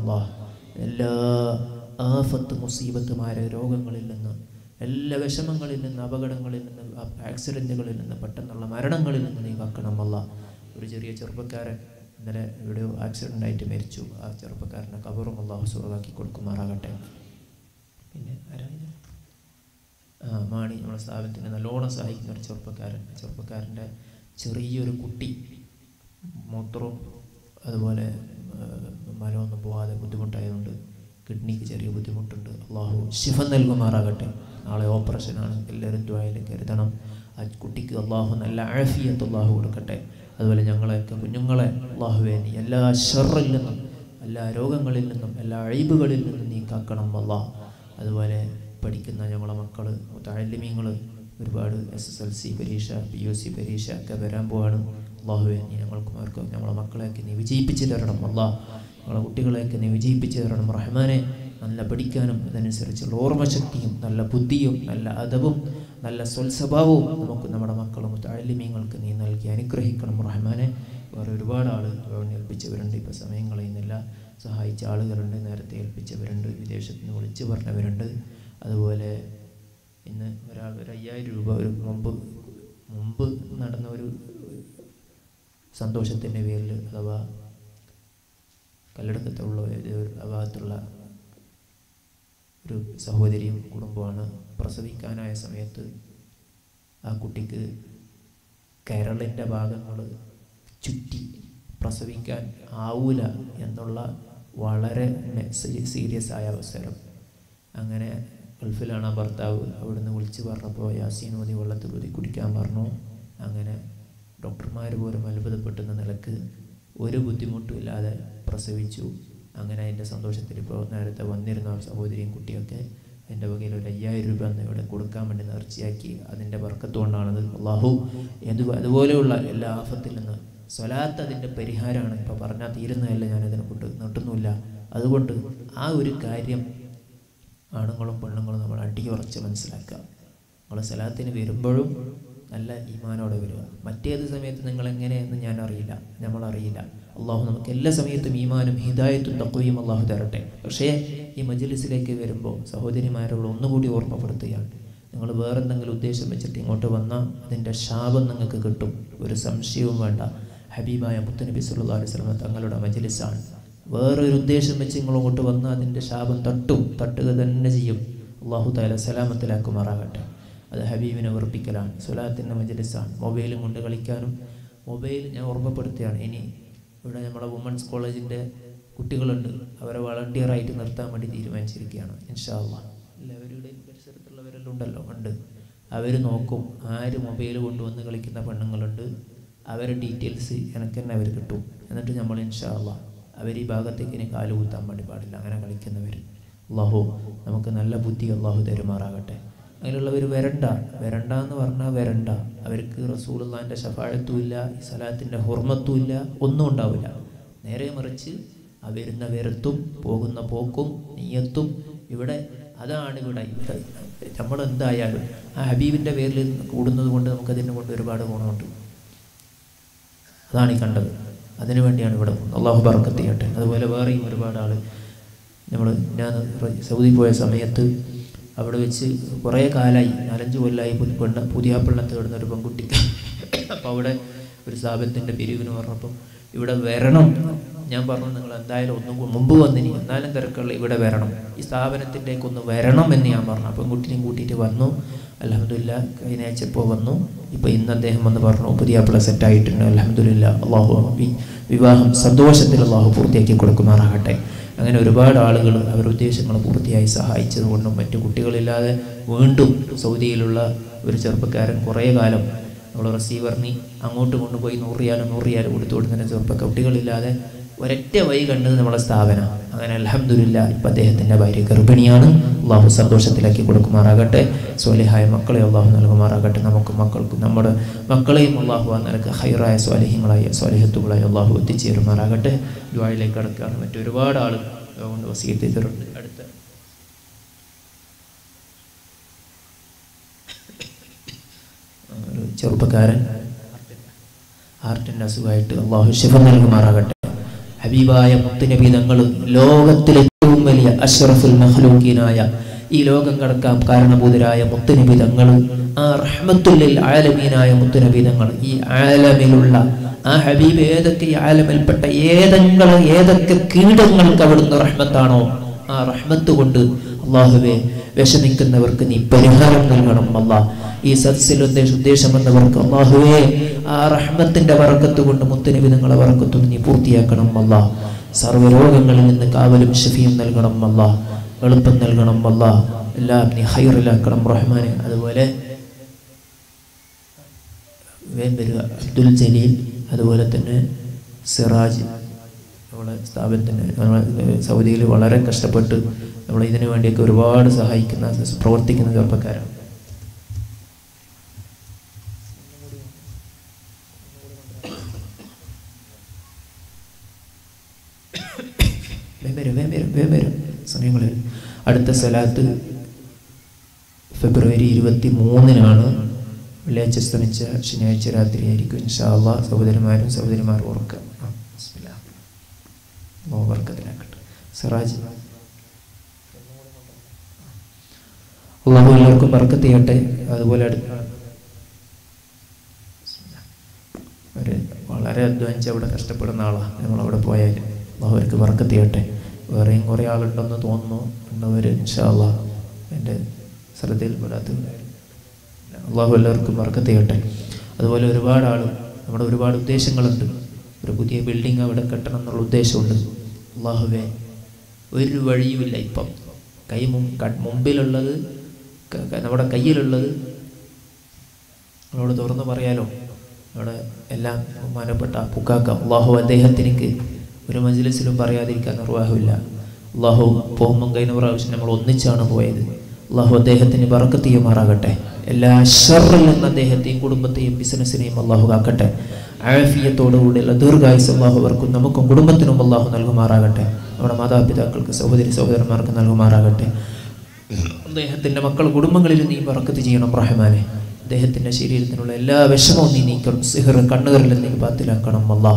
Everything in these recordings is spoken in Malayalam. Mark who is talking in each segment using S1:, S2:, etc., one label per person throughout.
S1: അള്ളാഹ് എല്ലാ ആഫത്ത് മുസീബത്തുമായ രോഗങ്ങളിൽ നിന്ന് എല്ലാ വിഷമങ്ങളിൽ നിന്ന് അപകടങ്ങളിൽ നിന്ന് ആക്സിഡൻറ്റുകളിൽ നിന്ന് പെട്ടെന്നുള്ള മരണങ്ങളിൽ നിന്ന് നീ കാക്കണം അല്ല ഒരു ചെറിയ ചെറുപ്പക്കാരൻ ഇന്നലെ എവിടെയോ ആക്സിഡൻ്റ് ആയിട്ട് മരിച്ചു ആ ചെറുപ്പക്കാരനെ കബറും അള്ളാഹു സുറവാക്കി കൊടുക്കുമാറാകട്ടെ പിന്നെ ആരാ ഇത്? ആ മാണി നമ്മുടെ സ്ഥാപനത്തിന് നല്ലോണം സഹായിക്കുന്ന ഒരു ചെറുപ്പക്കാരൻ ആ ചെറുപ്പക്കാരൻ്റെ ചെറിയൊരു കുട്ടി മൂത്രവും അതുപോലെ ആ, മലമൊന്നും പോകാതെ ബുദ്ധിമുട്ടായതുകൊണ്ട് കിഡ്നിക്ക് ചെറിയ ബുദ്ധിമുട്ടുണ്ട് അള്ളാഹു ശിഫ നൽകുമാറാകട്ടെ നാളെ ഓപ്പറേഷനാണ് എല്ലാവരും ദ്വായിൽ കരുതണം ആ കുട്ടിക്ക് അള്ളാഹു നല്ല ആഫിയത്ത് അള്ളാഹു കൊടുക്കട്ടെ അതുപോലെ ഞങ്ങളെയൊക്കെ കുഞ്ഞുങ്ങളെ അള്ളാഹുവേ നീ എല്ലാ ഷറിൽ നിന്നും എല്ലാ രോഗങ്ങളിൽ നിന്നും എല്ലാ അഴിബുകളിൽ നിന്നും നീ കാക്കണം അള്ളാഹ് അതുപോലെ പഠിക്കുന്ന ഞങ്ങളെ മക്കൾ താല്യമീങ്ങൾ ഒരുപാട് എസ് എസ് എൽ സി പരീക്ഷ പി യു സി പരീക്ഷ ഒക്കെ വരാൻ പോവാണ് അള്ളാഹുവെ നീ ഞങ്ങൾക്കും അവർക്കും ഞങ്ങളെ മക്കളെയൊക്കെ നീ വിജയിപ്പിച്ച് തരണം അള്ളാഹ് ഞങ്ങളെ കുട്ടികളെയൊക്കെ നീ വിജയിപ്പിച്ച് തരണം റഹ്മാനെ നല്ല പഠിക്കാനും അതനുസരിച്ചുള്ള ഓർമ്മശക്തിയും നല്ല ബുദ്ധിയും നല്ല അതവും നല്ല സ്വൽസ്വഭാവവും നമുക്ക് നമ്മുടെ മക്കളും താല്യമീങ്ങൾക്ക് നീ നൽകി അനുഗ്രഹിക്കണം റഹ്മാനെ വേറെ ഒരുപാട് ആൾ ഏൽപ്പിച്ചവരുണ്ട് ഇപ്പോൾ സമയം കളയുന്നില്ല സഹായിച്ച ആളുകളുണ്ട് നേരത്തെ ഏൽപ്പിച്ചവരുണ്ട് വിദേശത്ത് നിന്ന് വിളിച്ചു പറഞ്ഞവരുണ്ട് അതുപോലെ ഇന്ന് ഒരാൾ ഒരു അയ്യായിരം രൂപ ഒരു മുമ്പ് മുമ്പ് നടന്ന ഒരു സന്തോഷത്തിൻ്റെ പേരിൽ അഥവാ കല്ലടക്കത്തുള്ള ഒരു ആ ഭാഗത്തുള്ള ഒരു സഹോദരിയും കുടുംബമാണ് പ്രസവിക്കാനായ സമയത്ത് ആ കുട്ടിക്ക് കരളിൻ്റെ ഭാഗങ്ങൾ ചുറ്റി പ്രസവിക്കാൻ ആവൂല എന്നുള്ള വളരെ സീരിയസ് ആയ അവസരം അങ്ങനെ ഗൾഫിലാണ് ആ ഭർത്താവ് അവിടുന്ന് വിളിച്ച് പറഞ്ഞപ്പോൾ യാസീൻ ഓതി വെള്ളത്തിൽ ഊതി കുടിക്കാൻ പറഞ്ഞു അങ്ങനെ ഡോക്ടർമാർ പോലും അത്ഭുതപ്പെട്ടുന്ന നിലക്ക് ഒരു ബുദ്ധിമുട്ടും ഇല്ലാതെ പ്രസവിച്ചു അങ്ങനെ അതിൻ്റെ സന്തോഷത്തിൽ ഇപ്പോൾ നേരത്തെ വന്നിരുന്ന ആ സഹോദരിയും കുട്ടിയൊക്കെ എൻ്റെ വകയിൽ ഒരു അയ്യായിരം രൂപ അന്ന് ഇവിടെ കൊടുക്കാൻ വേണ്ടി നേർച്ചയാക്കി അതിൻ്റെ വർക്കത്ത് കൊണ്ടാണത് അള്ളാഹു ഇത് അതുപോലെയുള്ള എല്ലാ ആഫത്തിൽ നിന്ന് സ്വലാത്ത് അതിൻ്റെ പരിഹാരമാണ് ഇപ്പോൾ പറഞ്ഞാൽ തീരുന്നതല്ല ഞാനതിനെ കൊണ്ട് നീട്ടുന്നില്ല അതുകൊണ്ട് ആ ഒരു കാര്യം ആണുങ്ങളും പെണ്ണുങ്ങളും നമ്മൾ അടിയുറച്ച് മനസ്സിലാക്കുക നിങ്ങൾ സലാത്തിന് വരുമ്പോഴും നല്ല ഈമാനോടെ വരിക മറ്റേത് സമയത്ത് നിങ്ങൾ എങ്ങനെയെന്ന് ഞാൻ അറിയില്ല നമ്മളറിയില്ല അള്ളാഹു നമുക്ക് എല്ലാ സമയത്തും ഈമാനും ഹിദായത്തും തക്കുകയും അള്ളാഹു തരട്ടെ പക്ഷേ ഈ മജ്ലിസിലേക്ക് വരുമ്പോൾ സഹോദരിമാരോട് ഒന്നുകൂടി ഓർമ്മപ്പെടുത്തുകയാണ് നിങ്ങൾ വേറെന്തെങ്കിലും ഉദ്ദേശം വെച്ചിട്ട് ഇങ്ങോട്ട് വന്നാൽ അതിൻ്റെ ശാപം നിങ്ങൾക്ക് കിട്ടും ഒരു സംശയവും വേണ്ട ഹബീബായ മുത്തനബി സല്ലല്ലാഹു അലൈഹി വസല്ലം തങ്ങളുടെ മജ്ലിസാണ് വേറൊരു ഉദ്ദേശം വെച്ച് നിങ്ങൾ അങ്ങോട്ട് വന്നാൽ അതിൻ്റെ ശാപം തട്ടും തട്ടുക തന്നെ ചെയ്യും അള്ളാഹു താല സലാമത്തിലാക്കുമാറാകട്ടെ അത് ഹബീബിനെ ഉറപ്പിക്കലാണ് സ്വലാത്തിൻ്റെ മജലിസാണ് മൊബൈലും കൊണ്ട് കളിക്കാനും മൊബൈൽ ഞാൻ ഓർമ്മപ്പെടുത്തുകയാണ് ഇനി ഇവിടെ നമ്മുടെ വുമൻസ് കോളേജിൻ്റെ കുട്ടികളുണ്ട് അവരെ വളണ്ടിയറായിട്ട് നിർത്താൻ വേണ്ടി തീരുമാനിച്ചിരിക്കുകയാണ് ഇൻഷാ അള്ളാഹ് എല്ലാവരുടെയും പരിസരത്തുള്ളവരെല്ലാം ഉണ്ടല്ലോ ഉണ്ട് അവർ നോക്കും ആര് മൊബൈൽ കൊണ്ടുവന്ന് കളിക്കുന്ന പെണ്ണുങ്ങളുണ്ട് അവരുടെ ഡീറ്റെയിൽസ് എനിക്ക് തന്നെ അവർ കിട്ടും എന്നിട്ട് നമ്മൾ ഇൻഷാ അള്ളാഹ് അവർ ഈ ഭാഗത്തേക്ക് ഇനി കാല് കുത്താൻ വേണ്ടി പാടില്ല അങ്ങനെ കളിക്കുന്നവർ അള്ളാഹു നമുക്ക് നല്ല ബുദ്ധി അള്ളാഹു തരുമാറാകട്ടെ അങ്ങനെയുള്ളവർ വരണ്ട വരണ്ട എന്ന് പറഞ്ഞാൽ വരണ്ട അവർക്ക് റസൂലുള്ളാൻ്റെ ഷഫാഴത്തും ഇല്ല ഈ സലാത്തിൻ്റെ ഹുർമത്തും ഇല്ല ഒന്നും ഉണ്ടാവില്ല നേരെ മറിച്ച് ആ വരുന്ന വരത്തും പോകുന്ന പോക്കും നീയത്തും ഇവിടെ അതാണ് ഇവിടെ ഇവിടെ നമ്മൾ എന്തായാലും ആ ഹബീബിൻ്റെ പേരിൽ കൂടുന്നത് കൊണ്ട് നമുക്കതിനെ കൊണ്ട് ഒരുപാട് ഗുണമുണ്ട് അതാണ് ഈ കണ്ടത് അതിനു വേണ്ടിയാണ് ഇവിടെ പോകുന്നത് അള്ളാഹു ബർക്കത്ത് ചെയ്യട്ടെ അതുപോലെ വേറെയും ഒരുപാട് ആൾ നമ്മൾ ഞാൻ സൗദി പോയ സമയത്ത് അവിടെ വെച്ച് കുറേ കാലമായി നാലഞ്ച് കൊല്ലമായി പു- പെണ്ണ് പുതിയ പെണ്ണ തേടുന്ന ഒരു പെൺകുട്ടി അപ്പോൾ അവിടെ ഒരു സ്ഥാപനത്തിൻ്റെ പിരിവിന് പറഞ്ഞപ്പോൾ ഇവിടെ വരണം ഞാൻ പറഞ്ഞു നിങ്ങൾ എന്തായാലും ഒന്നും കൂ- മുമ്പ് വന്നിനി എന്നാലും തിരക്കുള്ള ഇവിടെ വരണം ഈ സ്ഥാപനത്തിലേക്ക് ഒന്ന് വരണം എന്ന് ഞാൻ പറഞ്ഞു അപ്പം കുട്ടിനെയും കൂട്ടിയിട്ട് വന്നു അലഹമില്ല കഴിഞ്ഞ ആഴ്ച ഇപ്പോൾ വന്നു ഇപ്പോൾ ഇന്ന് അദ്ദേഹം വന്ന് പറഞ്ഞു പുതിയ പിള്ള സെറ്റായിട്ടുണ്ട് അലഹമില്ല അള്ളാഹു വി- വിവാഹം സന്തോഷത്തിൽ അള്ളാഹു പൂർത്തിയാക്കി കൊടുക്കുമാറാകട്ടെ അങ്ങനെ ഒരുപാട് ആളുകൾ അവരുടെ ഉദ്ദേശങ്ങൾ പൂർത്തിയായി സഹായിച്ചതുകൊണ്ടും മറ്റു കുട്ടികളില്ലാതെ വീണ്ടും സൗദിയിലുള്ള ഒരു ചെറുപ്പക്കാരൻ കുറേ കാലം നമ്മൾ റിസീവറിന് അങ്ങോട്ട് കൊണ്ടുപോയി നൂറ് റിയാലും നൂറ് റിയാലും കൊടുത്തു കൊടുക്കുന്ന ചെറുപ്പ കുട്ടികളില്ലാതെ ഒരൊറ്റ വഴി കണ്ടത് നമ്മളെ സ്ഥാപനം അങ്ങനെ അലഹമില്ല ഇപ്പം അദ്ദേഹത്തിൻ്റെ ഭാര്യ ഗർഭിണിയാണ് അള്ളാഹു സന്തോഷത്തിലാക്കി കൊടുക്കുമാറാകട്ടെ സ്വാലിഹായ മക്കളെ അള്ളാഹു നൽകുമാറാകട്ടെ നമുക്ക് മക്കൾക്കും നമ്മുടെ മക്കളെയും അള്ളാഹു ആ നിലക്ക് ഹൈറായ സ്വാലിഹ്യങ്ങളായ സ്വാലിഹത്തുകളായി അള്ളാഹു എത്തിച്ചേരുമാറാകട്ടെ ദ്വായിലേക്ക് കടക്കുകയാണ് മറ്റൊരുപാട് ആളുകൾ അതുകൊണ്ട് വസീത്ത് ചെയ്തിട്ടുണ്ട് അടുത്ത ഒരു ചെറുപ്പക്കാരൻ ഹാർട്ടിൻ്റെ അസുഖമായിട്ട് അള്ളാഹു ശിഫ നൽകുമാറാകട്ടെ ഹബീബായ മുത്തുനബി തങ്ങൾ ലോകത്തിലെ ഏറ്റവും വലിയ അഷ്റഫുൽ മഹ്ലൂക്കീനായ ഈ ലോകം കടക്കാൻ കാരണഭൂതരായ മുത്തുനബി തങ്ങൾ ആ റഹ്മത്തുല്ലിൽ ആലമീനായ മുത്തുനബി തങ്ങൾ ഈ ആലമിലുള്ള ആ ഹബീബ് ഏതൊക്കെ ഈ ആലമിൽപ്പെട്ട ഏതെങ്കിലും ഏതൊക്കെ കീടങ്ങൾക്ക് അവിടുന്ന് റഹ്മത്താണോ ആ റഹ്മത്ത് കൊണ്ട് അള്ളാഹുവെ വിഷമിക്കുന്നവർക്ക് നീ പരിഹാരം നൽകണം അല്ലാ ഈ സദസ്സിൽ ഉദ്ദേശ ഉദ്ദേശമെന്നവർക്ക് അള്ളാഹുവേ ആ റഹ്മത്തിന്റെ വറക്കത്ത് കൊണ്ട് മുത്തനബി നിങ്ങളെ വറക്കത്തും നീ പൂർത്തിയാക്കണം അല്ലാ സർവ്വരോഗങ്ങളിൽ നിന്ന് കാവലും ഷഫിയും നൽകണം അല്ലാ എളുപ്പം നൽകണം അല്ലാ എല്ലാം നീ ഹൈറിലാക്കണം റഹ്മാനെ അതുപോലെ വേം വരിക അബ്ദുൽ ജലീൽ അതുപോലെ തന്നെ സിറാജ് നമ്മളെ സ്ഥാപനത്തിന് നമ്മളെ സൗദിയിൽ വളരെ കഷ്ടപ്പെട്ട് നമ്മൾ ഇതിനു വേണ്ടിയൊക്കെ ഒരുപാട് സഹായിക്കുന്ന പ്രവർത്തിക്കുന്ന ചെറുപ്പക്കാരാണ് വേം വരും വേം വരും വേം വരും സമയങ്ങളിൽ അടുത്ത സ്ഥലത്ത് ഫെബ്രുവരി ഇരുപത്തി മൂന്നിനാണ് വെള്ളിയാഴ്ച സ്തമിച്ച ശനിയാഴ്ച രാത്രിയായിരിക്കും ഇൻഷാല്ല സഹോദരന്മാരും സഹോദരിമാരും ഓർക്കുക ആ, ബിസ്മില്ലാ. അല്ലാഹു ബർക്കത്തിലാക്കട്ടെ സിറാജ് അള്ളാഹു എല്ലാവർക്കും ബർക്കത്ത് ചെയ്യട്ടെ അതുപോലെ അടുത്ത ഒരു വളരെ അധ്വാനിച്ച് അവിടെ കഷ്ടപ്പെടുന്ന ആളാണ് നമ്മളവിടെ പോയാൽ അള്ളാഹു അവർക്ക് ബർക്കത്ത് ചെയ്യട്ടെ വേറെയും കുറേ ആളുണ്ടെന്ന് തോന്നുന്നു എന്നവർ ഇൻഷാല്ല എൻ്റെ ശ്രദ്ധയിൽപ്പെടാത്തവരായിരുന്നു അള്ളാഹു എല്ലാവർക്കും ബർക്കത്ത് ചെയ്യട്ടെ അതുപോലെ ഒരുപാട് ആൾ നമ്മുടെ ഒരുപാട് ഉദ്ദേശങ്ങളുണ്ട് ഒരു പുതിയ ബിൽഡിംഗ് അവിടെ കെട്ടണം എന്നുള്ള ഉദ്ദേശമുണ്ട് അള്ളാഹുവെ ഒരു വഴിയുമില്ല ഇപ്പം കൈ മും ക- മുമ്പിലുള്ളത് ക- ക- നമ്മുടെ കയ്യിലുള്ളത് നമ്മളോട് തുറന്ന് പറയാലോ അവിടെ എല്ലാം ബഹുമാനപ്പെട്ട പുക്കാക്ക അള്ളാഹു അദ്ദേഹത്തിനിക്ക് ഒരു മജ്ലിസിലും പറയാതിരിക്കാൻ നിർവാഹമില്ല അള്ളാഹു പോകുമ്പം കഴിഞ്ഞ പ്രാവശ്യം നമ്മൾ ഒന്നിച്ചാണ് പോയത് അള്ളാഹു അദ്ദേഹത്തിന് ബറക്കത്ത് ചെയ്യുമാറാകട്ടെ എല്ലാ ഷറിൽ നിന്ന് അദ്ദേഹത്തെയും കുടുംബത്തെയും ബിസിനസ്സിനെയും അള്ളാഹു കാക്കട്ടെ ആഫിയത്തോടുകൂടിയുള്ള ദീർഘായുസ് അള്ളാഹു അവർക്കും നമുക്കും കുടുംബത്തിനും അള്ളാഹു നൽകുമാറാകട്ടെ നമ്മുടെ മാതാപിതാക്കൾക്ക് സഹോദരി സഹോദരന്മാർക്ക് നൽകുമാറാകട്ടെ അദ്ദേഹത്തിൻ്റെ മക്കൾ കുടുംബങ്ങളിൽ നീ ബറക്കത്ത് ചെയ്യണം റഹ്മാനെ അദ്ദേഹത്തിൻ്റെ ശരീരത്തിനുള്ള എല്ലാ വിഷമവും നീ നീക്കണം സിഹർ കണ്ണുകളിൽ നീ ബാത്തിലാക്കണം അല്ലാ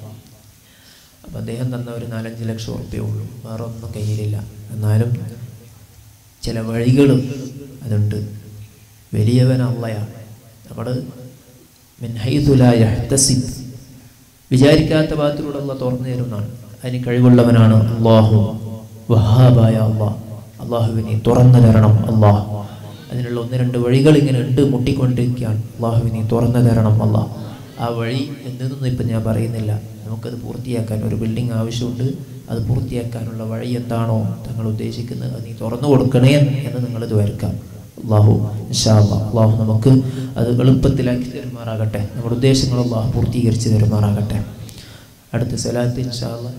S1: അപ്പം അദ്ദേഹം തന്ന ഒരു നാലഞ്ച് ലക്ഷം ഉറുപ്പ്യേ ഉള്ളൂ വേറെ ഒന്നും കയ്യിലില്ല എന്നാലും ചില വഴികളും അതുണ്ട് വലിയവൻ അള്ളയാണ് നമ്മൾ മിൻഹൈദുലായഹ്തസിബ് വിചാരിക്കാത്ത ഭാഗത്തിലൂടെ അള്ള തുറന്നു തരുന്നതാണ് അതിന് കഴിവുള്ളവനാണ് അള്ളാഹു വഹാബായ അള്ളാഹ് അള്ളാഹുവിനെ തുറന്നു തരണം അള്ളാഹ് അതിനുള്ള ഒന്ന് രണ്ട് വഴികൾ ഇങ്ങനെ ഉണ്ട് മുട്ടിക്കൊണ്ടിരിക്കുകയാണ് അള്ളാഹുവിനെ തുറന്നു തരണം അള്ളാഹ് ആ വഴി എന്തെന്നൊന്നും ഇപ്പം ഞാൻ പറയുന്നില്ല നമുക്കത് പൂർത്തിയാക്കാൻ ഒരു ബിൽഡിംഗ് ആവശ്യമുണ്ട് അത് പൂർത്തിയാക്കാനുള്ള വഴി എന്താണോ തങ്ങൾ ഉദ്ദേശിക്കുന്നത് അത് നീ തുറന്നു കൊടുക്കണേ എന്ന് നിങ്ങളിത് വരക്കാം അള്ളാഹു ഇൻഷാ അല്ലാഹ് അള്ളാഹു നമുക്ക് അത് എളുപ്പത്തിലാക്കി തരുമാറാകട്ടെ നമ്മുടെ ഉദ്ദേശങ്ങൾ അള്ളാഹു പൂർത്തീകരിച്ച് തരുമാറാകട്ടെ അടുത്ത സ്ഥലത്ത് ഇൻഷാ അല്ലാഹ്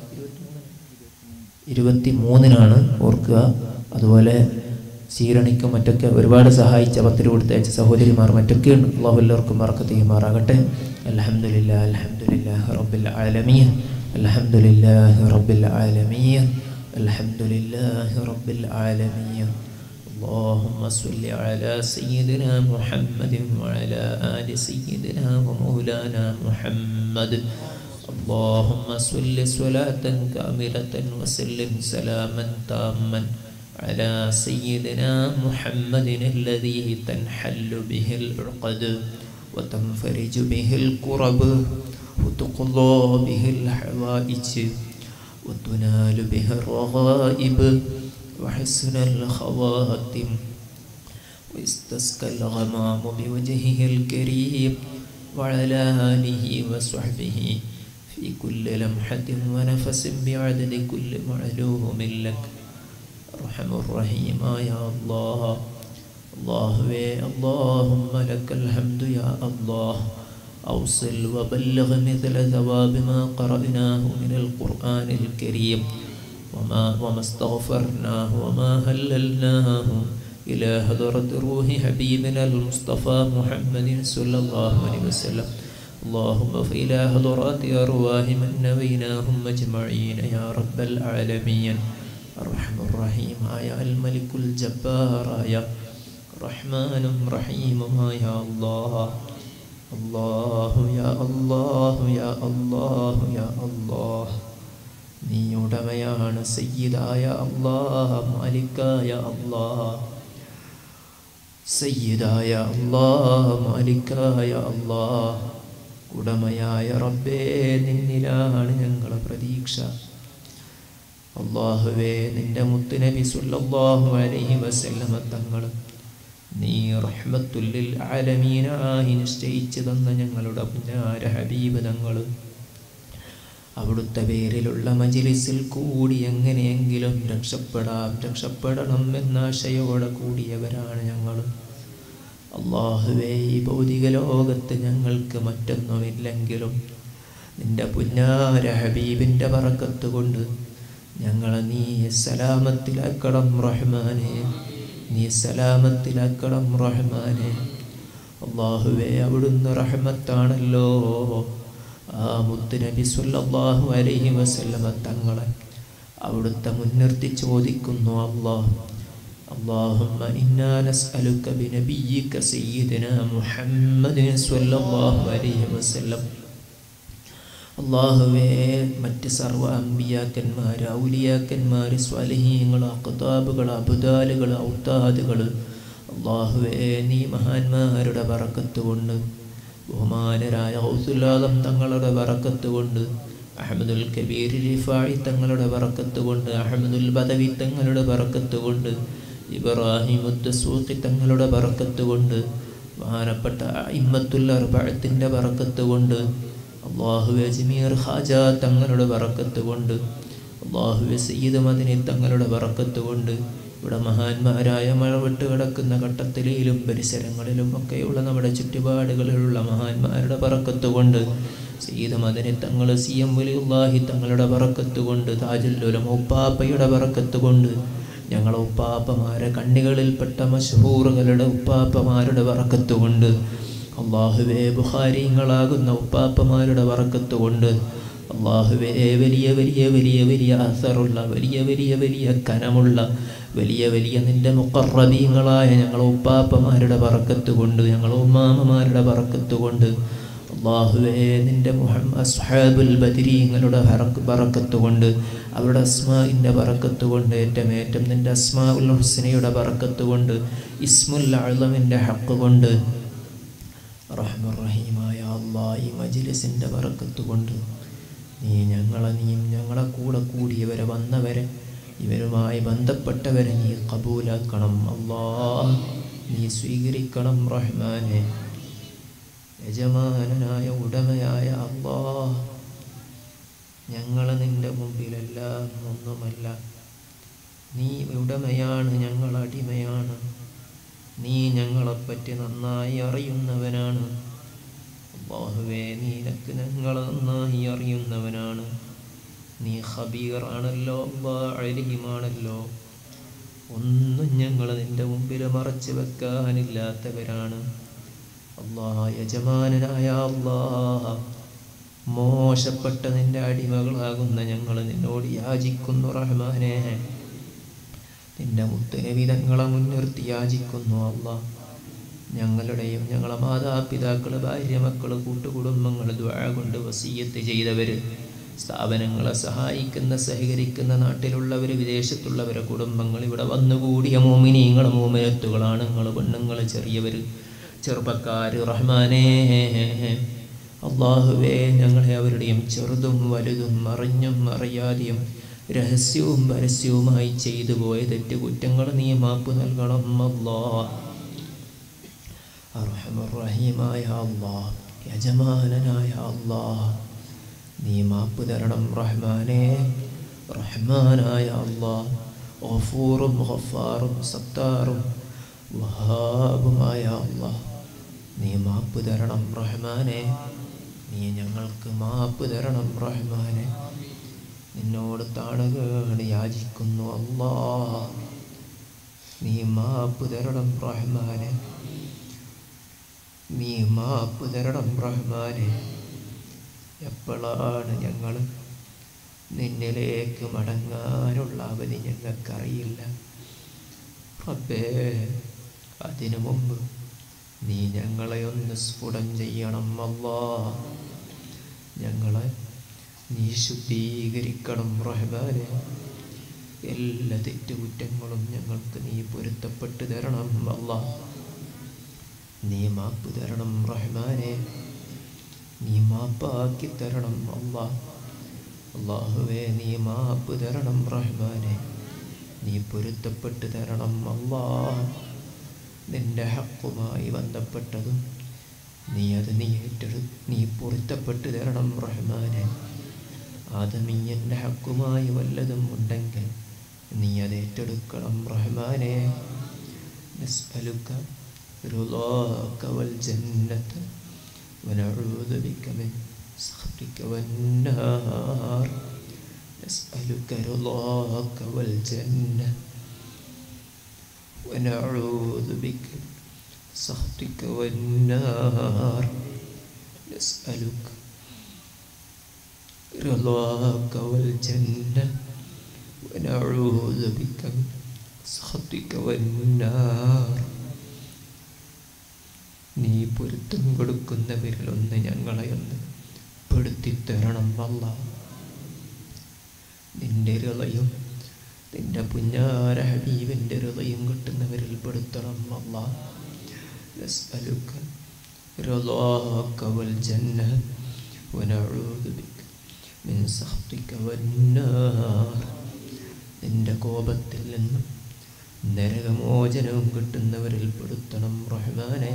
S1: ഇരുപത്തി മൂന്നിനാണ് ഓർക്കുക അതുപോലെ സീരണിക്കും മറ്റൊക്കെ ഒരുപാട് സഹായിച്ച പത്ത് രൂപ കൊടുത്തയച്ച സഹോദരിമാർ മറ്റൊക്കെ ഉണ്ട് അള്ളാഹു എല്ലാവർക്കും മറക്കത്ത് ചെയ്യുമാറാകട്ടെ അലഹമുല്ല അലഹമുല്ലാ റബ്ബിൽ ആലമീൻ അലഹമുല്ലാ റബ്ബിൽ ആലമീൻ അലഹമുല്ലാ റബ്ബിൽ ആലമീൻ اللهم صل على سيدنا محمد وعلى آل سيدنا ومولانا محمد اللهم صل صلاة كاملة وسلم سلاما تاما على سيدنا محمد الذي تنحل به العقد وتنفرج به الكرب وتقضى به الحوائج وتنال به الرغائب وحسن الخواتم واستسقى الغمام بوجهه الكريم وعلى آله وصحبه في كل لمحة ونفس بعدد كل معلوم لك أرحم الرحيم يا الله الله اللهم لك الحمد يا الله أوصل وبلغ مثل ثواب ما قرأناه من القرآن الكريم وما وما استغفرناه وما هللناه إلى حضرة روح حبيبنا المصطفى محمد صلى الله عليه وسلم اللهم فإلى حضرات أرواح من نويناهم أجمعين يا رب العالمين الرحم الرحيم يا الملك الجبار يا رحمن رحيم يا الله الله يا الله يا الله يا الله നീ ഉടമയാണ് സയ്യിദായ അള്ളാഹ മാലിക്കായ അള്ളാഹ സയ്യിദായ അള്ളാഹ മാലിക്കായ അള്ളാഹ ഉടമയായ റബ്ബേ നിന്നിലാണ് ഞങ്ങളെ പ്രതീക്ഷ അള്ളാഹുവേ നിന്റെ മുത്തുനബി സുല്ലല്ലാഹു അലൈഹി വസല്ലമ തങ്ങൾ നീ റഹ്മത്തുല്ലിൽ ആലമീനായി നിശ്ചയിച്ചു തന്ന ഞങ്ങളുടെ പുന്നാര ഹബീബ് തങ്ങൾ അവിടുത്തെ പേരിലുള്ള മജിലിസിൽ കൂടി എങ്ങനെയെങ്കിലും രക്ഷപ്പെടാം രക്ഷപ്പെടണം എന്ന ആശയോടെ കൂടിയവരാണ് ഞങ്ങൾ അള്ളാഹുവേ ഈ ഭൗതിക ലോകത്ത് ഞങ്ങൾക്ക് മറ്റൊന്നുമില്ലെങ്കിലും നിന്റെ പുന്നാര ഹബീബിൻ്റെ പറക്കത്ത് കൊണ്ട് ഞങ്ങളെ നീ സലാമത്തിലാക്കണം റഹ്മാനെ നീ സലാമത്തിലാക്കണം റഹ്മാനെ അള്ളാഹുവേ അവിടുന്ന് റഹ്മത്താണല്ലോ ആ മുത്തുനബി സല്ലല്ലാഹു അലൈഹി വസല്ലമ തങ്ങളെ അവിടുത്തെ മുൻനിർത്തി ചോദിക്കുന്നു അള്ളാഹ് اللهم إنا نسألك بنبيك سيدنا محمد صلى الله عليه وسلم അള്ളാഹുവേ മറ്റ് സർവ്വ അമ്പിയാക്കന്മാർ ഔലിയാക്കന്മാർ സ്വലഹീങ്ങൾ അക്താബുകൾ അബുദാലുകൾ ഔത്താദുകൾ അള്ളാഹുവേ നീ മഹാന്മാരുടെ പറക്കത്ത് കൊണ്ട് ബഹുമാനരായ ഹൗസുല്ലാദം തങ്ങളുടെ പറക്കത്ത് കൊണ്ട് അഹമ്മദുൽ കബീർ റിഫായി തങ്ങളുടെ പറക്കത്ത് കൊണ്ട് അഹമ്മദുൽ ബദവി തങ്ങളുടെ പറക്കത്ത് കൊണ്ട് ഇബ്രാഹിം ഉദ്ദസൂഖി തങ്ങളുടെ പറക്കത്ത് കൊണ്ട് ബഹുമാനപ്പെട്ട ഇമ്മത്തുൽ അർബഴത്തിൻ്റെ പറക്കത്ത് കൊണ്ട് അള്ളാഹുവെ അജ്മീർ ഹാജ തങ്ങളുടെ പറക്കത്ത് കൊണ്ട് അള്ളാഹുവെ സയ്യിദ് മദിനി തങ്ങളുടെ പറക്കത്ത് കൊണ്ട് ഇവിടെ മഹാന്മാരായ മഴ വിട്ട് കിടക്കുന്ന ഘട്ടത്തിലും പരിസരങ്ങളിലും ഒക്കെയുള്ള നമ്മുടെ ചുറ്റുപാടുകളിലുള്ള മഹാന്മാരുടെ പറക്കത്ത് കൊണ്ട് സയ്യിദ് മദനി തങ്ങൾ സി എം വലിയുല്ലാഹി തങ്ങളുടെ പറക്കത്ത് കൊണ്ട് താജുല്ലുലം ഉപ്പാപ്പയുടെ പറക്കത്ത് കൊണ്ട് ഞങ്ങളെ ഉപ്പാപ്പമാരെ കണ്ണികളിൽപ്പെട്ട മഷഹൂറുകളുടെ ഉപ്പാപ്പമാരുടെ പറക്കത്ത് കൊണ്ട് അള്ളാഹുവേ ബുഹാരിങ്ങളാകുന്ന ഉപ്പാപ്പമാരുടെ വറക്കത്ത് കൊണ്ട് അള്ളാഹുവേ വലിയ വലിയ വലിയ വലിയ അസറുള്ള വലിയ വലിയ വലിയ കനമുള്ള വലിയ വലിയ നിന്റെ മുക്കറബീങ്ങളായ ഞങ്ങളെ ഉപ്പാപ്പമാരുടെ പറക്കത്ത് കൊണ്ട് ഞങ്ങളെ ഉമ്മാമമാരുടെ പറക്കത്ത് കൊണ്ട് അള്ളാഹുവേ നിന്റെ മുഹമ്മദ് അസ്ഹാബുൽ ബദിരീങ്ങളുടെ ബറക്കത്ത് കൊണ്ട് അവരുടെ അസ്മാഇൻ്റെ ബറക്കത്ത് കൊണ്ട് ഏറ്റവും ഏറ്റവും നിന്റെ അസ്മാ ഉൽ ഹുസ്നയുടെ ബറക്കത്ത് കൊണ്ട് ഇസ്മുൽ അളമിൻ്റെ ഹക്ക് കൊണ്ട് റഹ്മറഹീമായ അള്ളാ ഈ മജിലിസിൻ്റെ വറക്കത്ത് കൊണ്ട് നീ ഞങ്ങളെ നീ ഞങ്ങളെ കൂടെ കൂടിയവരെ വന്നവരെ ഇവരുമായി ബന്ധപ്പെട്ടവരെ നീ കബൂലാക്കണം അള്ളാ നീ സ്വീകരിക്കണം റഹ്മാനെ യജമാനനായ ഉടമയായ അള്ളാ ഞങ്ങൾ നിൻ്റെ മുമ്പിലെല്ലാം ഒന്നുമല്ല നീ ഉടമയാണ് ഞങ്ങൾ അടിമയാണ് നീ ഞങ്ങളെപ്പറ്റി നന്നായി അറിയുന്നവനാണ് അള്ളാഹുവേ നീനക്ക് ഞങ്ങളെ നന്നായി അറിയുന്നവനാണ് നീ ഖബീറാണല്ലോ അലിഹിമാണല്ലോ ഒന്നും ഞങ്ങൾ നിൻ്റെ മുമ്പിൽ മറച്ചു വെക്കാനില്ലാത്തവരാണ് അള്ളാ യജമാനനായ അള്ളാ മോശപ്പെട്ട നിന്റെ അടിമകളാകുന്ന ഞങ്ങൾ നിന്നോട് യാചിക്കുന്നു റഹ്മാനെ നിന്റെ മുത്തരവിധങ്ങളെ മുൻനിർത്തി യാചിക്കുന്നു അല്ല ഞങ്ങളുടെയും ഞങ്ങളെ മാതാപിതാക്കൾ ഭാര്യ മക്കൾ കൂട്ടുകുടുംബങ്ങൾ ദ്വാ കൊണ്ട് വസീയത്ത് ചെയ്തവർ സ്ഥാപനങ്ങളെ സഹായിക്കുന്ന സഹകരിക്കുന്ന നാട്ടിലുള്ളവർ വിദേശത്തുള്ളവരെ കുടുംബങ്ങൾ ഇവിടെ വന്നുകൂടിയ മോമിനിങ്ങൾ മോമിനത്തുകളാണ് നിങ്ങൾ പെണ്ണുങ്ങൾ ചെറിയവർ ചെറുപ്പക്കാർ റഹ്മാനേ അള്ളാഹുവേ ഞങ്ങളെ അവരുടെയും ചെറുതും വലുതും അറിഞ്ഞും അറിയാതെയും രഹസ്യവും പരസ്യവുമായി ചെയ്തു പോയ തെറ്റുകുറ്റങ്ങൾ നീ മാപ്പ് നൽകണം അല്ലാ അർഹമറഹീമായ അല്ലാ യജമാനനായ അല്ലാ നീ മാപ്പ് തരണം റഹ്മാനെ റഹ്മാനായ അല്ലാ ഗഫൂറും ഗഫാറും സത്താറും വഹാബുമായ അല്ലാ നീ മാപ്പ് തരണം റഹ്മാനെ നീ ഞങ്ങൾക്ക് മാപ്പ് തരണം റഹ്മാനെ നിന്നോട് താണുകേണ് യാചിക്കുന്നു അല്ലാ നീ മാപ്പ് തരണം റഹ്മാനെ നീ മാപ്പ് തരണം റഹ്മാനെ എപ്പോഴാണ് ഞങ്ങൾ നിന്നിലേക്ക് മടങ്ങാനുള്ള അവധി ഞങ്ങൾക്കറിയില്ല റബ്ബേ അതിനു മുമ്പ് നീ ഞങ്ങളെ ഒന്ന് സ്ഫുടം ചെയ്യണം അല്ലാ ഞങ്ങളെ നീ ശുദ്ധീകരിക്കണം റഹ്മാനെ എല്ലാ തെറ്റുകുറ്റങ്ങളും ഞങ്ങൾക്ക് നീ പൊരുത്തപ്പെട്ട് തരണം അല്ലാ നീ മാപ്പ് തരണം റഹ്മാനെ നീ മാപ്പാക്കി തരണം അല്ലാ അള്ളാഹുവേ നീ മാപ്പ് തരണം റഹ്മാനെ നീ പൊരുത്തപ്പെട്ട് തരണം അല്ലാ നിന്റെ ഹക്കുമായി ബന്ധപ്പെട്ടതും നീ അത് നീ ഏറ്റെടു നീ പൊരുത്തപ്പെട്ട് തരണം റഹ്മാനെ ആദമീയൻ്റെ ഹക്കുമായി വല്ലതും ഉണ്ടെങ്കിൽ നീ അത് ഏറ്റെടുക്കണം റഹ്മാനെ نسألك رضاك والجنة ونعوذ بك من سخطك والنار نسألك رضاك والجنة ونعوذ بك من سخطك والنار نسألك رضاك والجنة ونعوذ بك من سخطك والنار നീ പൊരുത്തം കൊടുക്കുന്നവരിലൊന്ന് ഞങ്ങളെ ഒന്ന് പെടുത്തിത്തരണം അല്ല നിന്റെ ഹൃദയം നിന്റെ പുഞ്ഞാര ഹബീബിൻ്റെ ഹൃദയം കിട്ടുന്നവരിൽ പെടുത്തണം അല്ല نسألك رضاك والجنة ونعوذ بك من سخطك والنار നിന്റെ കോപത്തിൽ നിന്നും നരകമോചനവും കിട്ടുന്നവരിൽ പെടുത്തണം റഹ്മാനെ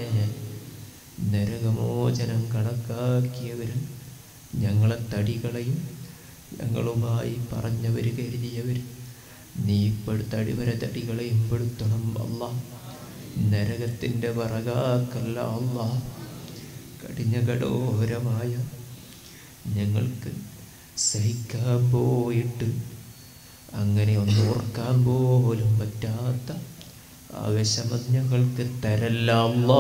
S1: നരകമോചനം കണക്കാക്കിയവരിൽ ഞങ്ങളെ തടികളെയും ഞങ്ങളുമായി പറഞ്ഞവർ കരുതിയവർ നീ പെടുത്തടിവര തടികളെയും പെടുത്തണം അല്ലാ നരകത്തിൻ്റെ വറകാക്കല്ല അല്ലാ കടിഞ്ഞ കടോരമായ ഞങ്ങൾക്ക് സഹിക്കാൻ പോയിട്ട് അങ്ങനെ ഒന്ന് ഓർക്കാൻ പോലും പറ്റാത്ത ആവശ്യമത് ഞങ്ങൾക്ക് തരല്ല അല്ലാ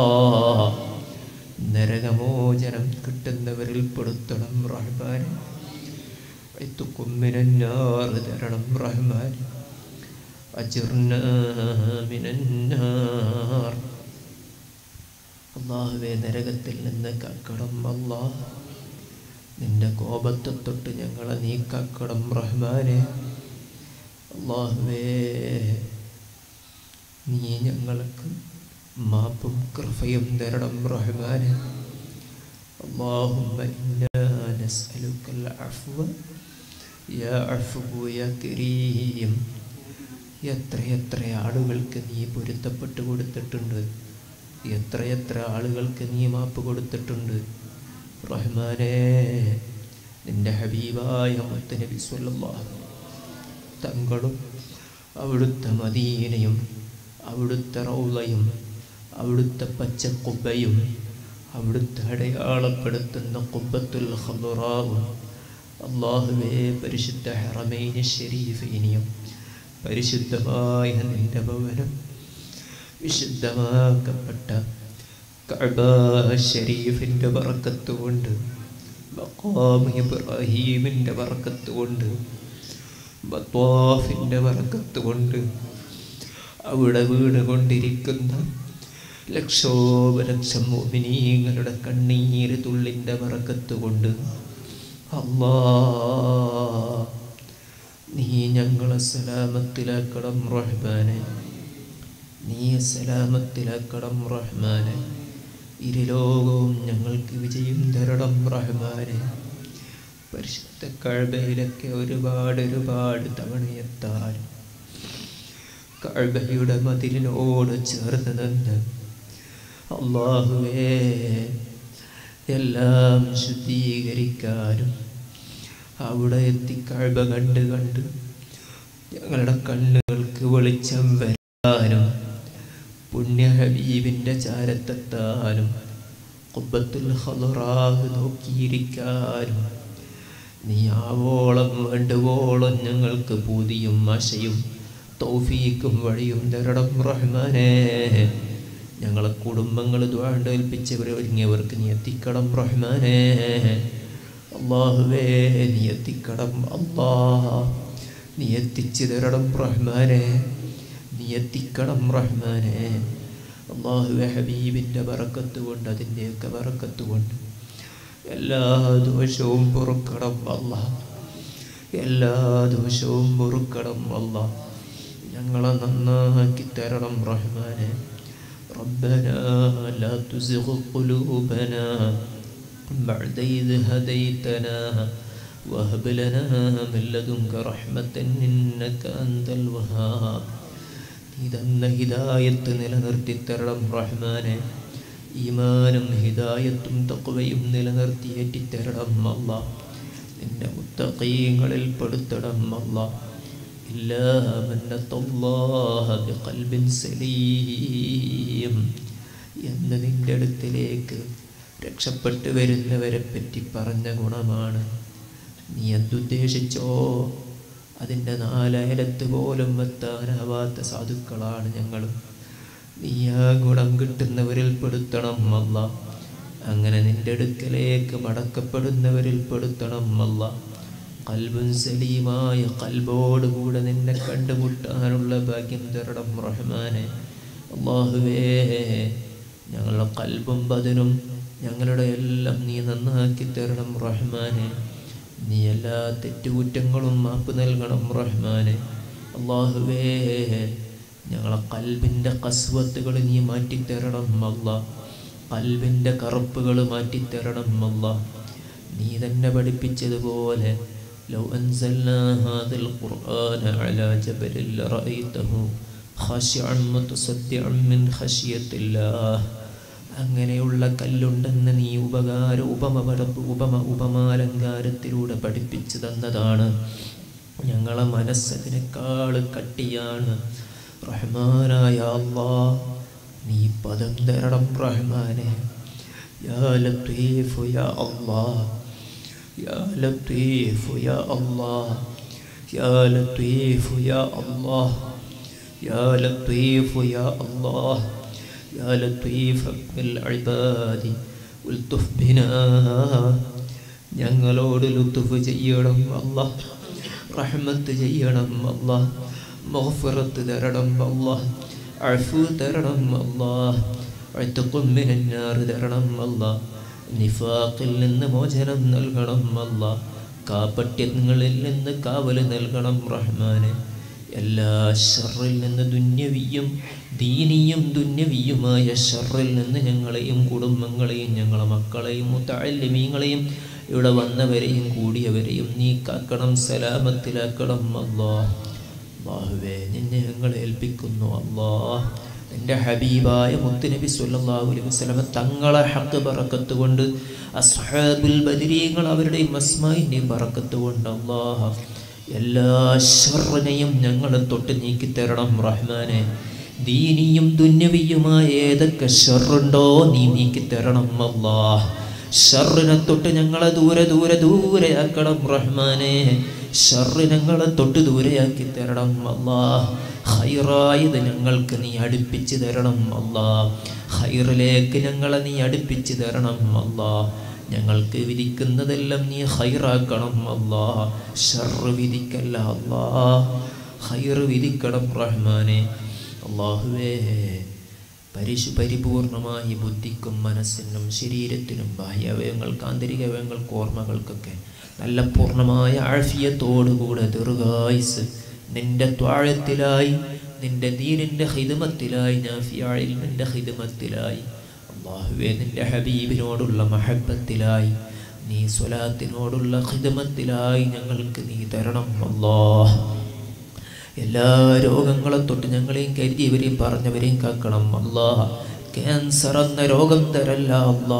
S1: നരകമോചനം കിട്ടുന്നവരിൽ പെടുത്തണം റഹ്മാനെ എത്തുക്കുമ്മിനാറ് തരണം റഹ്മാനെ അജിർന മിനന്നാർ അള്ളാഹുവെ നരകത്തിൽ നിന്ന് കക്കണം അല്ലാ നിന്റെ കോപത്തെ തൊട്ട് ഞങ്ങളെ നീ കക്കണം റഹ്മാനെ അള്ളാഹുവേ നീ ഞങ്ങൾക്ക് മാപ്പും കൃപയും തരണം റഹ്മാനെ اللهم إنا نسألك العفو يا عفو يا كريم എത്രയെത്ര ആളുകൾക്ക് നീ പൊരുത്തപ്പെട്ട് കൊടുത്തിട്ടുണ്ട് എത്രയെത്ര ആളുകൾക്ക് നീ മാപ്പ് കൊടുത്തിട്ടുണ്ട് റഹ്മാനെ നിന്റെ ഹബീബായ മുത്തനബി സ്വല്ലല്ലാഹു തങ്ങളും അവിടുത്തെ മദീനയും അവിടുത്തെ റൗളയും അവിടുത്തെ പച്ചക്കുബയും അവിടുത്തെ അടയാളപ്പെടുത്തുന്ന കുബത്തുൽ ഖദറാവും അള്ളാഹുവേ പരിശുദ്ധ ഹറമൈന ഷരീഫിനെയും പരിശുദ്ധമായ നിന്റെ ഭവനം വിശുദ്ധമാക്കപ്പെട്ട കഅബ ഷരീഫിൻ്റെ ബറക്കത്ത് കൊണ്ട് മഖാം ഇബ്രാഹീമിൻ്റെ ബറക്കത്ത് കൊണ്ട് ബത്വാഫിൻ്റെ ബറക്കത്ത് കൊണ്ട് അവിടെ വീണുകൊണ്ടിരിക്കുന്ന ലക്ഷോപലക്ഷം മോമിനീങ്ങളുടെ കണ്ണീര് തുള്ളിൻ്റെ ബറക്കത്ത് കൊണ്ട് അല്ലാ നീ ഞങ്ങളെ സലാമത്തിലാക്കണം റഹ്മാനെ നീ സലാമത്തിലാക്കണം റഹ്മാനെ ഇരുലോകവും ഞങ്ങൾക്ക് വിജയം തരണം റഹ്മാനെ പരിശുദ്ധ കഴബയിലൊക്കെ ഒരുപാട് ഒരുപാട് തവണയെത്താൻ കഴബയുടെ മതിലിനോട് ചേർന്ന് നിന്ന് അള്ളാഹുവേ എല്ലാം ശുദ്ധീകരിക്കാനും അവിടെ എത്തി കഴബ കണ്ട് കണ്ട് ഞങ്ങളുടെ കണ്ണുകൾക്ക് വെളിച്ചം വരാനും പുണ്യ ഹബീബിൻ്റെ ചാരത്തെത്താനും കുബത്തുൽ ഹലുറാഹ് നോക്കിയിരിക്കാനും നീ ആവോളം വേണ്ടുവോളം ഞങ്ങൾക്ക് പൂതിയും ആശയും തൗഫീക്കും വഴിയും തരണം റഹ്മാനെ ഞങ്ങളെ കുടുംബങ്ങൾ ദ്വാണ്ട് ഏൽപ്പിച്ചവർ ഒരുങ്ങിയവർക്ക് നീ എത്തിക്കണം റഹ്മാനെ അള്ളാഹുവേ നീ എത്തിക്കണം അള്ളാ നീ എത്തിച്ചു തരണം റഹ്മാനെ നീ എത്തിക്കണം റഹ്മാനെ അള്ളാഹുവെ ഹബീബിൻ്റെ ബറക്കത്ത് കൊണ്ട് അതിൻ്റെയൊക്കെ ബറക്കത്ത് കൊണ്ട് എല്ലാ ദോഷവും പൊറുക്കണം അല്ല എല്ലാ ദോഷവും പൊറുക്കണം അല്ല ഞങ്ങളെ നന്നാക്കി തരണം റഹ്മാനെ ربنا لا تزغ قلوبنا بعد إذ هديتنا وهب لنا من لدنك رحمة إنك أنت الوهاب ഇതെന്ന ഹിദായത്ത് നിലനിർത്തി തരണം റഹ്മാനെ ഈമാനും ഹിദായത്തും തക്വയും നിലനിർത്തിയേറ്റി തരണം അല്ല നിന്റെ മുത്തഖീങ്ങളിൽ പെടുത്തണം അല്ല إلا من أتى الله بقلب سليم എന്ന് നിന്റെ അടുത്തിലേക്ക് രക്ഷപ്പെട്ടു വരുന്നവരെ പറ്റി പറഞ്ഞ ഗുണമാണ് നീ എന്തുദ്ദേശിച്ചോ അതിൻ്റെ നാലയലത്ത് പോലും എത്താനാവാത്ത സാധുക്കളാണ് ഞങ്ങൾ നീ ആ ഗുണം കിട്ടുന്നവരിൽ പെടുത്തണം അല്ല അങ്ങനെ നിന്റെ അടുക്കലേക്ക് മടക്കപ്പെടുന്നവരിൽ പെടുത്തണം അല്ല കൽബും സലീമായ കൽബോടുകൂടെ നിന്നെ കണ്ടുമുട്ടാനുള്ള ഭാഗ്യം തരണം റഹ്മാനെ അള്ളാഹുവേ ഞങ്ങളുടെ കൽബും ബദനും ഞങ്ങളുടെ എല്ലാം നീ നന്നാക്കി തരണം റഹ്മാനെ നീ എല്ലാ തെറ്റുകുറ്റങ്ങളും മാപ്പ് നൽകണം റഹ്മാനെ അള്ളാഹുവേ ഞങ്ങളെ കൽബിൻ്റെ കസ്വത്തുകൾ നീ മാറ്റിത്തരണം അല്ല കൽബിൻ്റെ കറുപ്പുകൾ മാറ്റിത്തരണം അല്ല നീ തന്നെ പഠിപ്പിച്ചതുപോലെ لو أنزلنا هذا القرآن على جبل لرأيته خاشعا متصدعا من خشية الله അങ്ങനെയുള്ള കല്ലുണ്ടെന്ന് നീ ഉപകാര ഉപമ പടപ്പ് ഉപമ ഉപമാലങ്കാരത്തിലൂടെ പഠിപ്പിച്ചു തന്നതാണ് ഞങ്ങളെ മനസ്സതിനേക്കാൾ കട്ടിയാണ് റഹ്മാനായ അള്ളാ നീ പദം തരണം റഹ്മാനെ യാ ലത്തീഫു യാ അള്ളാ يا لطيف يا الله يا لطيف يا الله يا لطيف يا الله يا لطيف بالعباد والطف بنا ഞങ്ങളോട് ലുത്തുഫ് ചെയ്യണം അല്ല റഹ്മത്ത് ചെയ്യണം അല്ല മഗ്ഫിറത്ത് തരണം അല്ല അഫു തരണം അല്ല അഴുത്തുക്കും മിനന്നാറ് തരണം അല്ല നിഫാഖിൽ നിന്ന് മോചനം നൽകണം അല്ല കാപ്പട്യങ്ങളിൽ നിന്ന് കാവൽ നൽകണം റഹ്മാനെ എല്ലാ ഷറിൽ നിന്ന് ദുന്യവിയും ദീനിയും ദുന്യവിയുമായ ഷറിൽ നിന്ന് ഞങ്ങളെയും കുടുംബങ്ങളെയും ഞങ്ങളെ മക്കളെയും മുത്തല്യമീങ്ങളെയും ഇവിടെ വന്നവരെയും കൂടിയവരെയും നീ കാക്കണം സലാമത്തിലാക്കണം അല്ലാ അള്ളാഹുവേ നിന്നെ ഞങ്ങളെ ഏൽപ്പിക്കുന്നു അല്ലാ എൻ്റെ ഹബീബായ മുത്തുനബി സല്ലല്ലാഹു അലൈഹി വസല്ലമ തങ്ങളെ ഹക്ക് ബറക്കത്ത് കൊണ്ട് അസ്ഹാബുൽ ബദരീങ്ങൾ അവരുടെയും അസ്മായിൻ്റെയും ബറക്കത്ത് കൊണ്ട് അല്ലാഹ് എല്ലാ ഷറിനെയും ഞങ്ങളെ തൊട്ട് നീക്കി തരണം റഹ്മാനെ ദീനിയും ദുന്യവിയുമായ ഏതൊക്കെ ഷറുണ്ടോ നീ നീക്കി തരണം അല്ലാഹ് ഷറിനെ തൊട്ട് ഞങ്ങളെ ദൂരെ ദൂരെ ദൂരെയാക്കണം റഹ്മാനെ ഷറ് ഞങ്ങളെ തൊട്ട് ദൂരെയാക്കി തരണം അല്ലാഹ് ഹൈറായത് ഞങ്ങൾക്ക് നീ അടുപ്പിച്ച് തരണം അല്ലാ ഹൈറിലേക്ക് ഞങ്ങളെ നീ അടുപ്പിച്ച് തരണം അല്ലാ ഞങ്ങൾക്ക് വിധിക്കുന്നതെല്ലാം നീ ഹൈറാക്കണം അല്ലാ ഷർറ് വിധിക്കല്ല അല്ലാ ഹൈറ് വിധിക്കണം റഹ്മാനെ അള്ളാഹുവേ പരിശു പരിപൂർണമായി ബുദ്ധിക്കും മനസ്സിനും ശരീരത്തിനും ബാഹ്യവയവങ്ങൾക്ക് ആന്തരിക അവയവങ്ങൾക്ക് ഓർമ്മകൾക്കൊക്കെ നല്ല പൂർണ്ണമായ ആഴ്ഫിയത്തോടുകൂടെ ദീർഘായുസ് നിന്റെ ത്വാഴത്തിലായി നിന്റെ ദീനിൻ്റെ ഹിദമത്തിലായി നാഫിയാഴിൽ നിന്റെ ഹിദമത്തിലായി അള്ളാഹുവേ നിന്റെ ഹബീബിനോടുള്ള മഹബത്തിലായി നീ സ്വലാത്തിനോടുള്ള ഹിദമത്തിലായി ഞങ്ങൾക്ക് നീ തരണം അല്ലാഹ് എല്ലാ രോഗങ്ങളെ തൊട്ട് ഞങ്ങളെയും കരുതിയവരെയും പറഞ്ഞവരെയും കാക്കണം അല്ലാ ക്യാൻസർ എന്ന രോഗം തരല്ല അല്ലാ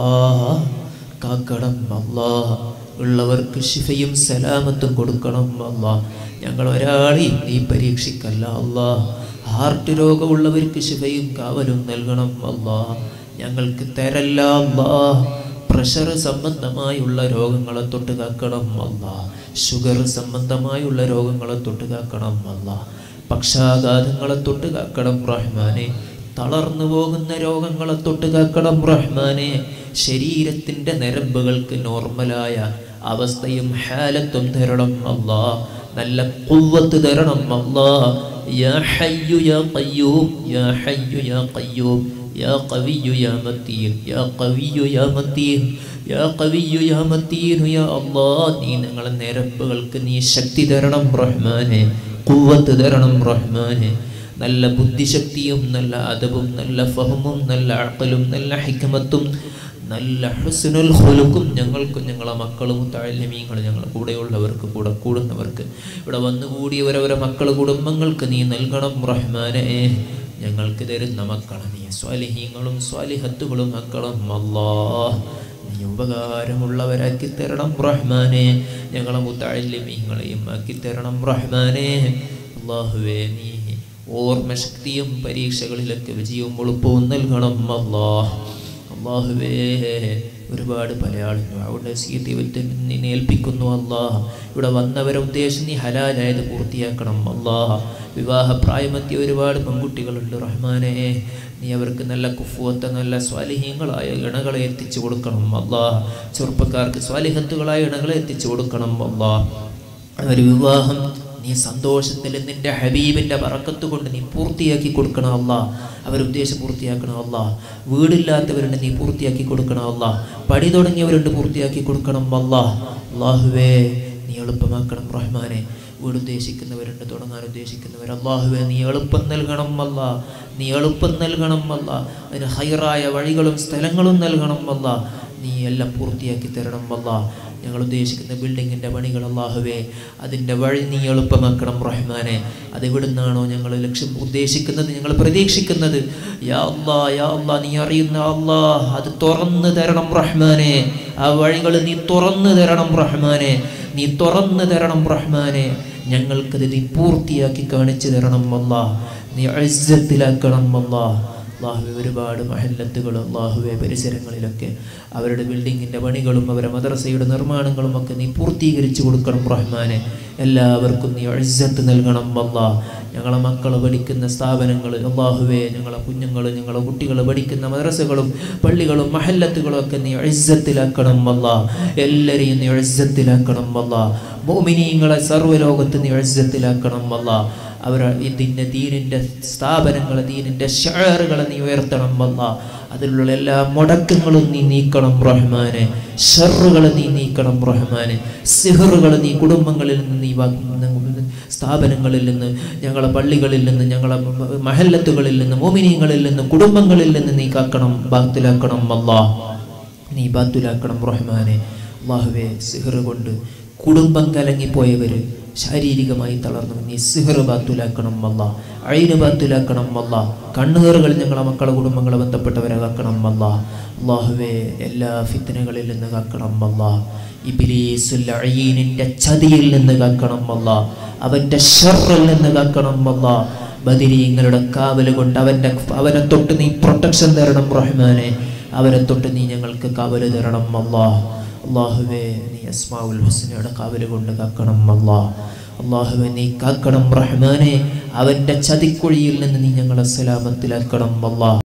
S1: കാക്കണം അല്ലാ ഉള്ളവർക്ക് ശിഫയും സലാമത്തും കൊടുക്കണം അല്ലാ ഞങ്ങൾ ഒരാളെയും നീ പരീക്ഷിക്കല്ല അല്ലാ ഹാർട്ട് രോഗമുള്ളവർക്ക് ശിഫയും കാവലും നൽകണം അല്ലാ ഞങ്ങൾക്ക് തരല്ല അല്ലാ പ്രഷർ സംബന്ധമായുള്ള രോഗങ്ങളെ തൊട്ട് കാക്കണം അല്ല ഷുഗർ സംബന്ധമായുള്ള രോഗങ്ങളെ തൊട്ട് കാക്കണം അല്ല പക്ഷാഘാതങ്ങളെ തൊട്ട് കാക്കണം റഹ്മാനെ തളർന്നു പോകുന്ന രോഗങ്ങളെ തൊട്ട് കാക്കണം റഹ്മാനെ ശരീരത്തിൻ്റെ നരമ്പുകൾക്ക് നോർമലായ അവസ്ഥയും ഹാലത്തും തരണം അല്ലാ നല്ല കുവ്വത്ത് തരണം അല്ലാ യാ ഹയ്യു യാ ഖയ്യൂം യാ ഹയ്യു യാ ഖയ്യൂം യാ ഖവിയ്യു യാ മത്തീൻ യാ ഖവിയ്യു യാ മത്തീൻ യാ ഖവിയ്യു യാ മത്തീൻ യാ അല്ലാഹ് നീ ഞങ്ങളെ നിരപ്പുകൾക്ക് നീ ശക്തി തരണം റഹ്മാനെ കുവ്വത്ത് തരണം റഹ്മാനെ നല്ല ബുദ്ധിശക്തിയും നല്ല അദബും നല്ല ഫഹമും നല്ല അക്കലും നല്ല ഹിക്മത്തും നല്ല ഹുസ്നുൽ ഹുലുക്കും ഞങ്ങൾക്കും ഞങ്ങളെ മക്കളും താഴ്യമീങ്ങളും ഞങ്ങളെ കൂടെയുള്ളവർക്ക് കൂടെ കൂടുന്നവർക്ക് ഇവിടെ വന്നുകൂടിയവരവരെ മക്കൾ കുടുംബങ്ങൾക്ക് നീ നൽകണം റഹ്മാനെ ഞങ്ങൾക്ക് തരുന്ന മക്കളെ നീ സ്വാലിഹീങ്ങളും സ്വാലിഹത്തുകളും മക്കളും അല്ലാ നീ ഉപകാരമുള്ളവരാക്കി തരണം റഹ്മാനെ ഞങ്ങളെ മുത്താഴ്യമീങ്ങളെയും ആക്കി തരണം റഹ്മാനെ അള്ളാഹുവേ നീ ഓർമ്മശക്തിയും പരീക്ഷകളിലൊക്കെ വിജയവും എളുപ്പവും നൽകണം അല്ലാഹ് അള്ളാഹുവേ ഒരുപാട് പല ആളുകൾ അവിടെ സീതി നിന്നെ ഏൽപ്പിക്കുന്നു അള്ളാഹ് ഇവിടെ വന്നവരെ ഉദ്ദേശം നീ ഹലാലായത് പൂർത്തിയാക്കണം അള്ളാഹ് വിവാഹ പ്രായമെത്തിയ ഒരുപാട് പെൺകുട്ടികളുണ്ട് റഹ്മാനെ നീ അവർക്ക് നല്ല കുഫുവത്ത നല്ല സ്വാലിഹ്യങ്ങളായ ഇണകളെ എത്തിച്ചു കൊടുക്കണം അള്ളാഹ് ചെറുപ്പക്കാർക്ക് സ്വാലിഹത്തുകളായ ഇണകളെ എത്തിച്ചു കൊടുക്കണം അള്ളാഹ് അവർ വിവാഹം നീ സന്തോഷത്തിൽ നിന്റെ ഹബീബിന്റെ പറക്കത്ത് കൊണ്ട് നീ പൂർത്തിയാക്കി കൊടുക്കണം അല്ല അവരുദ്ദേശം പൂർത്തിയാക്കണം അല്ല വീടില്ലാത്തവരുണ്ട് നീ പൂർത്തിയാക്കി കൊടുക്കണം അല്ല പടി തുടങ്ങിയവരുണ്ട് പൂർത്തിയാക്കി കൊടുക്കണം അല്ല അള്ളാഹുവേ നീ എളുപ്പമാക്കണം റഹ്മാനെ വീട് ഉദ്ദേശിക്കുന്നവരുണ്ട് തുടങ്ങാൻ ഉദ്ദേശിക്കുന്നവർ അള്ളാഹുവെ നീ എളുപ്പം നൽകണം അല്ല നീ എളുപ്പം നൽകണം അല്ല അതിന് ഹൈറായ വഴികളും സ്ഥലങ്ങളും നൽകണം അല്ല നീ എല്ലാം പൂർത്തിയാക്കി തരണം അല്ല ഞങ്ങൾ ഉദ്ദേശിക്കുന്ന ബിൽഡിങ്ങിൻ്റെ പണികൾ അള്ളാഹുവേ അതിൻ്റെ വഴി നീ എളുപ്പമാക്കണം റഹ്മാനെ അത് എവിടുന്നാണോ ഞങ്ങൾ ലക്ഷ്യം ഉദ്ദേശിക്കുന്നത് ഞങ്ങൾ പ്രതീക്ഷിക്കുന്നത് യാ അല്ലാ യാ അല്ലാ നീ അറിയുന്ന അല്ലാ അത് തുറന്നു തരണം റഹ്മാനെ ആ വഴികൾ നീ തുറന്നു തരണം റഹ്മാനെ നീ തുറന്നു തരണം റഹ്മാനെ ഞങ്ങൾക്കത് നീ പൂർത്തിയാക്കി കാണിച്ചു തരണം അല്ലാ നീ അഴ്സത്തിലാക്കണം അല്ലാ അള്ളാഹുവെ ഒരുപാട് മഹല്ലത്തുകൾ അള്ളാഹുവെ പരിസരങ്ങളിലൊക്കെ അവരുടെ ബിൽഡിങ്ങിൻ്റെ പണികളും അവരുടെ മദ്രസയുടെ നിർമ്മാണങ്ങളും ഒക്കെ നീ പൂർത്തീകരിച്ചു കൊടുക്കണം റഹ്മാനെ എല്ലാവർക്കും നീ അഴ്സത്ത് നൽകണം അല്ലാ ഞങ്ങളെ മക്കൾ പഠിക്കുന്ന സ്ഥാപനങ്ങൾ അള്ളാഹുവെ ഞങ്ങളെ കുഞ്ഞുങ്ങൾ ഞങ്ങളെ കുട്ടികൾ പഠിക്കുന്ന മദ്രസകളും പള്ളികളും മഹല്ലത്തുകളും ഒക്കെ നീ അഴ്സത്തിലാക്കണം അല്ലാ എല്ലാവരെയും നീ അഴ്സത്തിലാക്കണം അല്ലാ മോമിനിയങ്ങളെ സർവ്വലോകത്ത് നീ അഴ്സത്തിലാക്കണം അല്ലാ അവർ ഇതിൻ്റെ ദീനിൻ്റെ സ്ഥാപനങ്ങൾ ദീനിൻ്റെ ഷെയറുകളെ നീ ഉയർത്തണം വന്ന അതിലുള്ള എല്ലാ മുടക്കങ്ങളും നീ നീക്കണം റഹ്മാനെ ഷെറുകൾ നീ നീക്കണം റഹ്മാനെ സിഹറുകൾ നീ കുടുംബങ്ങളിൽ നിന്ന് നീ സ്ഥാപനങ്ങളിൽ നിന്ന് ഞങ്ങളെ പള്ളികളിൽ നിന്ന് ഞങ്ങളെ മഹല്ലത്തുകളിൽ നിന്ന് മോമിനിയങ്ങളിൽ നിന്ന് കുടുംബങ്ങളിൽ നിന്ന് നീ കാക്കണം ബാത്തിലാക്കണം അല്ലാ നീ ബാത്തുലാക്കണം റഹ്മാനെ അള്ളാഹുവെ സിഹറ് കൊണ്ട് കുടുംബം കലങ്ങിപ്പോയവര് ശാരീരികമായി തളർന്നു നീ സിഹർ ബാത്തുലാക്കണം അല്ല അയിന് ബാത്തുലാക്കണം അല്ല കണ്ണുകറുകൾ ഞങ്ങളെ മക്കളെ കുടുംബങ്ങളെ ബന്ധപ്പെട്ടവരെ കാക്കണം അല്ല അള്ളാഹുവെ എല്ലാ ഫിത്തനകളിൽ നിന്ന് കാക്കണം അല്ല ഇബിലീസുൽ അയീനിന്റെ ചതിയിൽ നിന്ന് കാക്കണം അല്ല അവന്റെ ഷറിൽ നിന്ന് കാക്കണം അല്ല ബദിരീങ്ങളുടെ കാവല് കൊണ്ട് അവന്റെ അവനെ തൊട്ട് നീ പ്രൊട്ടക്ഷൻ തരണം റഹ്മാനെ അവരെ തൊട്ട് നീ ഞങ്ങൾക്ക് കാവല് തരണം അല്ലാ അള്ളാഹുവേ നീ അസ്മാവുൽ ഹുസ്നയുടെ കാവല് കൊണ്ട് കാക്കണം അല്ലാ അള്ളാഹുവെ നീ കാക്കണം റഹ്മാനെ അവന്റെ ചതിക്കുഴിയിൽ നിന്ന് നീ ഞങ്ങളെ സലാമത്തിലാക്കണം അല്ലാ